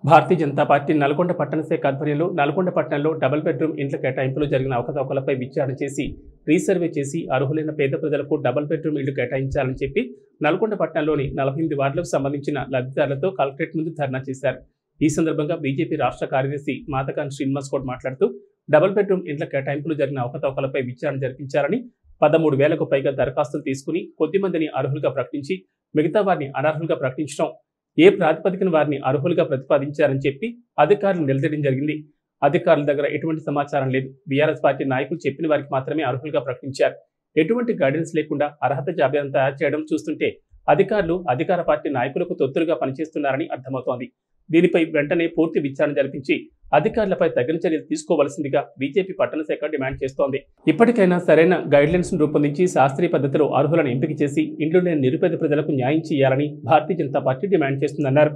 భారతీయ Janata party Nalgonda పట్టణ శాఖ ఆధ్వర్యంలో నల్గొండ పట్టణంలో డబుల్ బెడ్రూమ్ ఇండ్ల కేటాయింపులో జరిగిన అవకతవకలపై విచారణ చేసి రీసర్వే చేసి అర్హులైన పేద ప్రజలకు డబుల్ బెడ్రూమ్ ఇళ్లు కేటాయించాలని చెప్పి నల్గొండ పట్టణంలోని నలభై ఎనిమిది వార్డులకు సంబంధించిన లబ్ధిదారులతో కలెక్టరేట్ ముందు ధర్నా చేశారు ఈ సందర్భంగా బీజేపీ రాష్ట్ర కార్యదర్శి మాతకాన్ శ్రీనివాస్ గౌడ్ మాట్లాడుతూ డబుల్ బెడ్రూమ్ ఇండ్ల కేటాయింపులు జరిగిన అవకతవకలపై విచారణ జరిపించారని పదమూడు వేలకు పైగా దరఖాస్తులు తీసుకుని కొద్ది మందిని అర్హులుగా ప్రకటించి మిగతా వారిని అనర్హులుగా ప్రకటించడం ఏ ప్రాతిపదికన వారిని అర్హులుగా ప్రతిపాదించారని చెప్పి అధికారులు నిలదీయడం జరిగింది అధికారుల దగ్గర ఎటువంటి సమాచారం లేదు బీఆర్ఎస్ పార్టీ నాయకులు చెప్పిన వారికి మాత్రమే అర్హులుగా ప్రకటించారు ఎటువంటి గైడెన్స్ లేకుండా అర్హత జాబితాను తయారు చేయడం చూస్తుంటే అధికారులు అధికార పార్టీ నాయకులకు తొత్తులుగా పనిచేస్తున్నారని అర్థమవుతోంది దీనిపై వెంటనే పూర్తి విచారణ జరిపించి అధికారులపై తగిన చర్యలు తీసుకోవాల్సిందిగా బీజేపీ పట్టణ శాఖ డిమాండ్ చేస్తోంది ఇప్పటికైనా సరైన గైడ్లైన్స్ రూపొందించి శాస్త్రీయ పద్ధతిలో అర్హులను ఎంపిక చేసి ఇండ్లు లేని నిరుపేద ప్రజలకు న్యాయం చేయాలని భారతీయ జనతా పార్టీ డిమాండ్ చేస్తుందన్నారు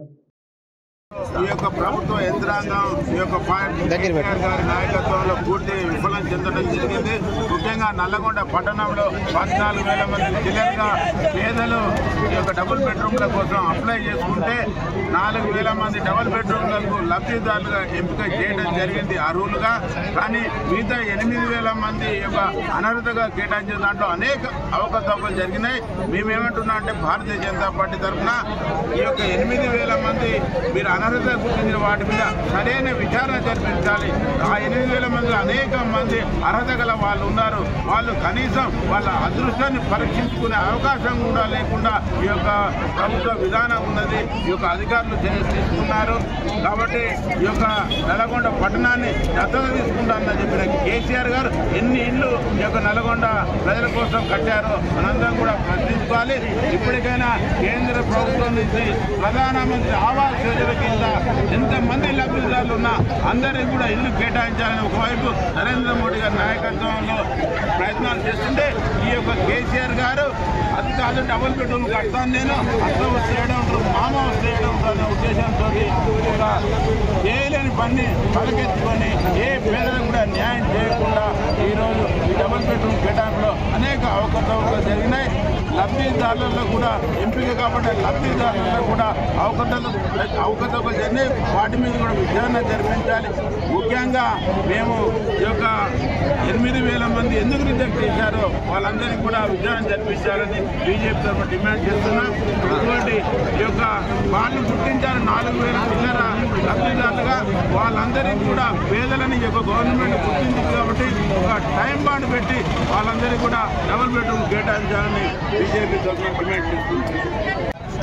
ఈ యొక్క ప్రభుత్వ యంత్రాంగం ఈ యొక్క పార్టీ కేసీఆర్ గారి నాయకత్వంలో పూర్తి విఫలం చెందడం జరిగింది ముఖ్యంగా నల్లగొండ పట్టణంలో పద్నాలుగు వేల మంది చిల్లరగా పేదలు ఈ యొక్క డబుల్ బెడ్రూమ్ల కోసం అప్లై చేసుకుంటే నాలుగు వేల మంది డబుల్ బెడ్రూమ్లకు లబ్ధిదారులుగా ఎంపిక చేయడం జరిగింది అర్హులుగా కానీ మిగతా ఎనిమిది వేల మంది యొక్క అనర్హతగా కేటాయించిన దాంట్లో అనేక అవకతవకలు జరిగినాయి మేమేమంటున్నాం అంటే భారతీయ జనతా పార్టీ తరఫున ఈ యొక్క ఎనిమిది వేల మంది మీరు అనర్హత గుర్తించిన వాటి మీద సరైన విచారణ జరిపించాలి ఆ ఎనిమిది వేల మందిలో అనేక మంది అర్హత గల వాళ్ళు ఉన్నారు వాళ్ళు కనీసం వాళ్ళ అదృష్టాన్ని పరీక్షించుకునే అవకాశం కూడా లేకుండా ఈ యొక్క ప్రభుత్వ విధానం ఉన్నది ఈ యొక్క అధికారులు చర్య తీసుకున్నారు కాబట్టి ఈ యొక్క నల్గొండ పట్టణాన్ని దత్తత తీసుకుంటారని చెప్పిన కేసీఆర్ గారు ఎన్ని ఇళ్ళు ఈ యొక్క నల్గొండ ప్రజల కోసం కట్టారో మనందరం కూడా ప్రశ్నించుకోవాలి ఇప్పటికైనా కేంద్ర ప్రభుత్వం నుంచి ప్రధానమంత్రి ఆవాస్ యోజన కింద ఎంతమంది లబ్ధిదారులు ఉన్నా అందరికీ కూడా ఇల్లు కేటాయించాలని ఒకవైపు నరేంద్ర మోడీ గారి నాయకత్వంలో ప్రయత్నాలు చేస్తుంటే ఈ యొక్క కేసీఆర్ గారు అది కాదు డబుల్ బెడ్రూమ్ కడతాను నేను అత్త వస్తేయడం ఉంటారు మామ వస్తేయడం అనే ఉద్దేశంతో ఒక చేయలేని పని పలకెత్తుకొని ఏ పేదలకు కూడా న్యాయం చేయకుండా ఈరోజు ఈ డబుల్ బెడ్రూమ్ కేటాయింపులో అనేక అవకతవకలు జరిగినాయి లబ్ధిదారులలో కూడా ఎంపిక కాబట్టి లబ్ధిదారులలో కూడా అవకతలు అవకతవకలు జరిగినాయి వాటి మీద కూడా విచారణ జరిపించాలి ముఖ్యంగా మేము ఈ యొక్క ఎనిమిది వేల మంది ఎందుకు రిజెక్ట్ చేశారో వాళ్ళందరికీ కూడా విచారణ జరిపించాలని బీజేపీ తరఫున డిమాండ్ చేస్తున్నాం ఇటువంటి ఈ యొక్క వాళ్ళు గుర్తించారు నాలుగు వేల చిల్లర లబ్ధిదారులుగా వాళ్ళందరికీ కూడా పేదలని ఈ యొక్క గవర్నమెంట్ గుర్తించింది కాబట్టి ఒక టైం బాండ్ పెట్టి వాళ్ళందరికీ కూడా డబుల్ బెడ్రూమ్ కేటాయించాలని బీజేపీ తరఫున డిమాండ్ చేస్తున్నాం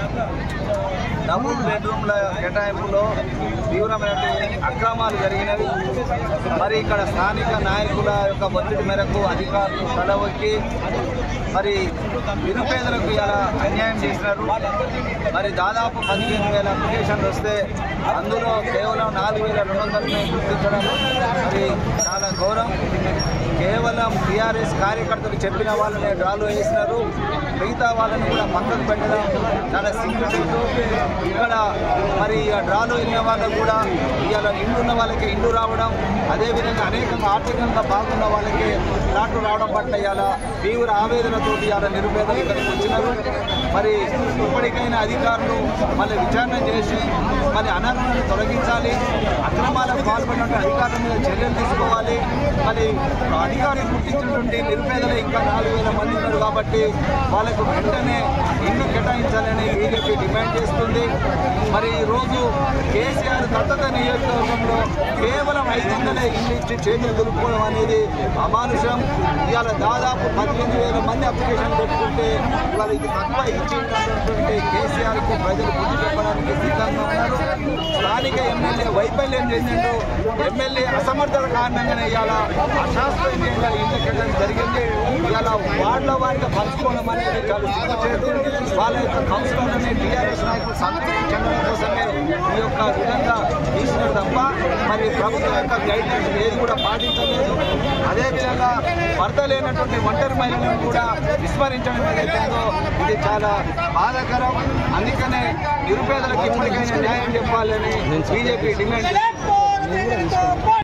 డబుల్ బెడ్రూమ్ల కేటాయింపులో తీవ్రమైన అక్రమాలు జరిగినవి మరి ఇక్కడ స్థానిక నాయకుల యొక్క ఒత్తిడి మేరకు అధికారులు తలవొక్కి మరి నిరుపేదలకు ఇలా అన్యాయం చేసినారు మరి దాదాపు పదిహేను వేల అప్లికేషన్లు వస్తే అందులో కేవలం నాలుగు వేల రెండు వందలని గుర్తించడం మరి చాలా గౌరవం కేవలం టీఆర్ఎస్ కార్యకర్తలు చెప్పిన వాళ్ళని డ్రాలో వేసినారు మిగతా వాళ్ళని కూడా పక్కకు పెట్టడం చాలా సిగ్గుచేటు ఇక్కడ మరి ఆ డ్రాలో వెళ్ళిన వాళ్ళకు కూడా ఇవాళ ఇండ్లు ఉన్న వాళ్ళకి ఇండ్లు రావడం అదేవిధంగా అనేకంగా ఆర్థికంగా బాగున్న వాళ్ళకి ప్లాట్లు రావడం పట్ల ఇవాళ తీవ్ర ఆవేదనతో ఇవాళ నిరుపేదలు ఇక్కడికి వచ్చినారు మరి ఇప్పటికైనా అధికారులు మళ్ళీ విచారణ చేసి మరి అనర్హులను తొలగించాలి అక్రమాలకు పాల్పడిన అధికారుల మీద చర్యలు తీసుకోవాలి మరి అధికారులు గుర్తించినటువంటి నిరుపేదలు ఇంకా నాలుగు వేల మంది ఉన్నారు కాబట్టి వాళ్ళకు వెంటనే ఇల్లు కేటాయించాలని బీజేపీ డిమాండ్ చేస్తుంది మరి ఈరోజు కేసీఆర్ దత్తత నియోజకవర్గంలో కేవలం ఐదు వందల ఇల్లు ఇచ్చి చేతులు దులుపుకోవడం అనేది అమానుషం ఇవాళ దాదాపు పదిహేను వేల మంది అప్లికేషన్ పెట్టుకుంటే ఇవాళ ఇది తక్కువ ఇచ్చినటువంటి కేసీఆర్కు ప్రజలు బుద్ధి చెప్పడానికి సిద్ధంగా ఉన్నారు స్థానిక ఎమ్మెల్యే వైఫల్యం చెందిండు ఎమ్మెల్యే అసమర్థత కారణంగానే ఇవాళ అశాస్త్రీయంగా ఇల్లు కట్టడం జరిగింది ఇవాళ వార్డుల వారిగా పంచుకోవడం అనేది చాలా సిగ్గుచేటు వాళ్ళ యొక్క కౌన్సిలర్లని టీఆర్ఎస్ నాయకులు సంతృప్తి చెందడం కోసమే ఈ యొక్క విధంగా తీసినారు తప్ప మరి ప్రభుత్వం యొక్క గైడ్ లైన్స్ ఏది కూడా పాటించలేదు అదేవిధంగా భర్త లేనటువంటి ఒంటరి మహిళలను కూడా విస్మరించడం ఏదైతే ఉందో ఇది చాలా బాధాకరం అందుకనే నిరుపేదలకు ఇప్పటికైనా న్యాయం చెప్పాలని బీజేపీ డిమాండ్ చేస్తుంది